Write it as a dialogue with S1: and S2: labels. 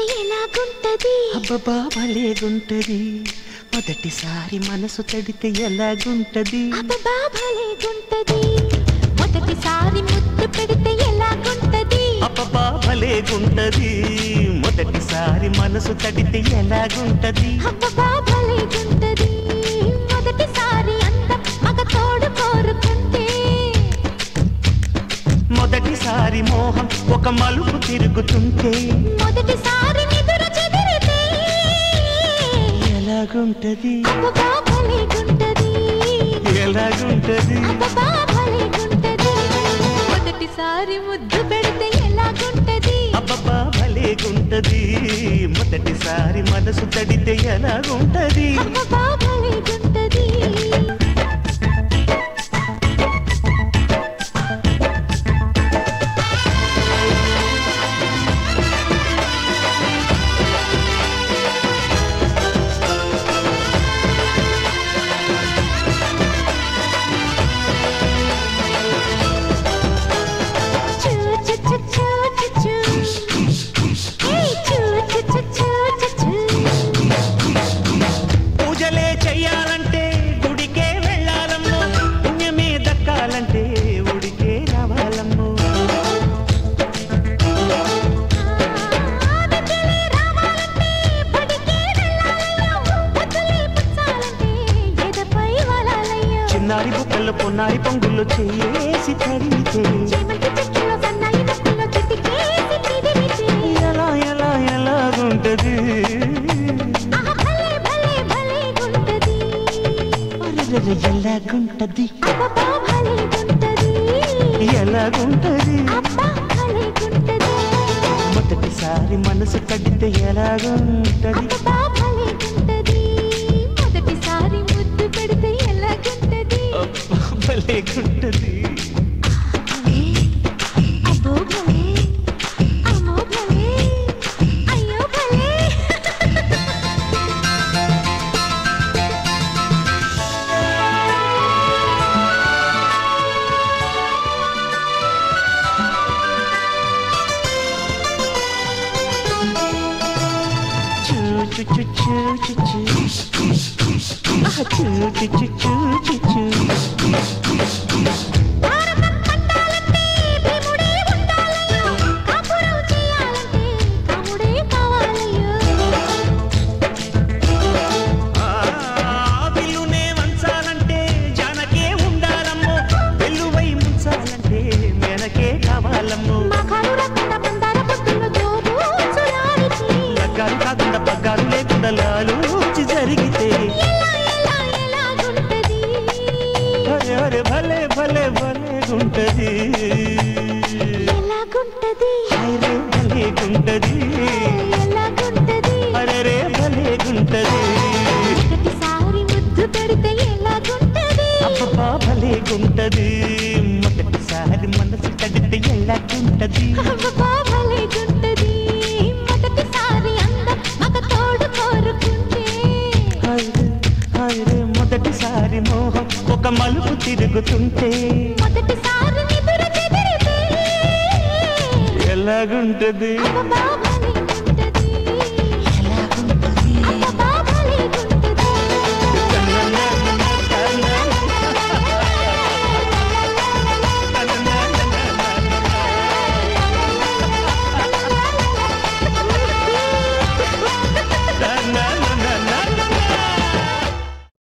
S1: ఎలాగుంటది
S2: అబ్బబ్బా భలేగుంటది మొదటిసారి మనసు తడితే ఎలాగుంటది
S1: అబ్బా భలేగుంటది మొదటిసారి ముద్దు పెడితే ఎలాగుంటది
S2: అబ్బబ్బా భలేగుంటది మొదటిసారి మనసు తడితే ఎలాగుంటది
S1: అబ్బా భలేగుంటది మొదటిసారి అందం మగ తోడు కోరుకుంటే
S2: మొదటిసారి మోహం ఒక మలుపు తిరుగుతుంటే
S1: మొదటిసారి నిదుర చెదిరితే
S2: ఎలాగుంటది
S1: అబ్బా భలేగుంటది
S2: ఎలాగుంటది
S1: అబ్బా భలేగుంటది మొదటిసారి ముద్దు పెడితే ఎలాగుంటది
S2: అబ్బబ్బా భలేగుంటది మొదటిసారి మనసు తడితే ఎలాగుంటది
S1: అబ్బా భలేగుంటది చూ చూ చూ చూ చూ చూ ఏయ్ చూ చూ చూ చూ చూ
S2: పూజలే చెయ్యాలంటే గుడికే వెళ్ళాలమ్మో పుణ్యమే దక్కాలంటే ఉడికే రావాలమ్మో
S1: ఆనతిలే రావాలంటే బడికే వెళ్ళాలయ్యో బతులే పుచ్చాలంటే ఎదపై వాలాలయ్యో
S2: చిన్నారి బుక్కల్లో పొన్నారి పొంగుల్లో చేసి తడితే
S1: చేమంతి చెట్టులో సన్నాయి నొక్కులో చిటికేసి చిదిమితే
S2: ఎలా ఎలా ఎలాగుంటది
S1: ఆహా భలే భలే భలే గుంటది
S2: అరెరెరె, ఎలాగుంటది
S1: అబ్బా భలే గుంటది
S2: ఎలాగుంటది
S1: అబ్బా భలే గుంటది
S2: మొదటిసారి మనసు తడితే ఎలాగుంటది
S1: అబ్బా భలే గుంటది మొదటిసారి ముద్దు పెడితే ఎలాగుంటది
S2: అబ్బా, భలేగుంటది
S1: అబ్బో భలే అమ్మో భలే అయ్యో భలే
S2: చూ చూ చూ చూ చూ చూ ఆహా, చూ చూ చూ చూ చూ చూ
S1: భారతం పట్టాలంటే భీముడే ఉండాలయ్యో కాపురం చేయాలంటే కాముడే కావాలయ్యో
S2: ఆ విల్లునే వంచాలంటే జానకే ఉండాలమ్మో వెల్లువై ముంచాలంటే మెనకే కావాలమ్మో
S1: మగాడు రక్త మందార పొట్టులో జోబూచులాడితే
S2: లగ్గాలు కాకుండా పగ్గాలు లేకుండా లాలూచి జరిగితే
S1: ఎలా ఎలా ఎలాగుంటది
S2: అరే అరే భలే భలే భలే గుంటది
S1: ఎలాగుంటది
S2: హైరే భలే గుంటది
S1: ఎలాగుంటది
S2: అరే రే భలే గుంటది
S1: మొదటిసారి ముద్దు పెడితే ఎలాగుంటది
S2: అబ్బబ్బా భలే గుంటది మొదటిసారి మనసు తడితే ఎలాగుంటది
S1: అబ్బబ్బా భలేగుంటది మొదటిసారి అందం మగ తోడు కోరుకుంటే
S2: హైరే హైరే మొదటిసారి మోహం ఒక మలుపు తిరుగుతుంటే
S1: మొదటిసారి నిదుర చెదిరితే
S2: ఎలాగుంటది
S1: అబ్బబ్బా